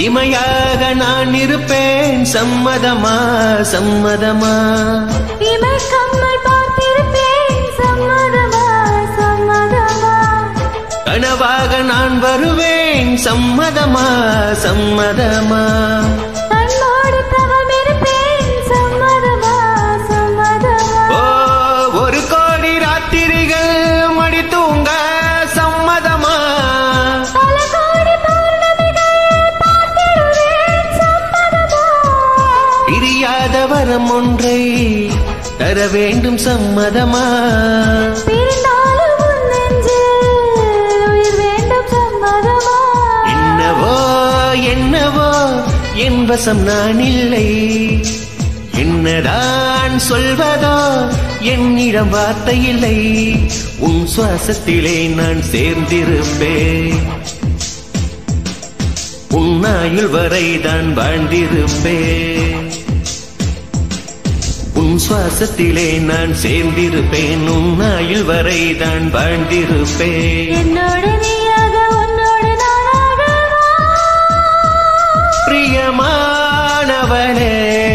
இமையாக நான் இருப்பேன் சம்மதமா சம்மதமா இமை கம்மல் பார்த்திருப்பேன் சம்மதமா சம்மதமா கனவாக நான் வருவேன் சம்மதமா சம்மதமா கண்ணோடு தவம் இருப்பேன் சம்மதமா சம்மதமா ஓ ஒரு கோடி ராத்திரிகள் மடி தூங்க சம்மதமா பல கோடி பௌர்ணமிகள் பார்த்திருவேன் சம்மதமா பிரியாத வரம் ஒன்றை தர வேண்டும் சம்மதமா பிரிந்தாலும் உன் நெஞ்சில் உயிர் வேண்டும் சம்மதமா என்னவோ என்னவோ என் வசம் நான் இல்லை என்னதான் சொல்வதோ என்னிடம் வார்த்தை இல்லை உன் சுவாசத்திலே நான் சேர்ந்திருப்பேன் உன் ஆயுள் வரை தான் வாழ்ந்திருப்பேன் உன் சுவாசத்திலே நான் சேர்ந்திருப்பேன் உன் ஆயுள் வரை தான் வாழ்ந்திருப்பேன் என்னோடு நீயாக உன்னோடு நானாக வா. பிரியமானவனே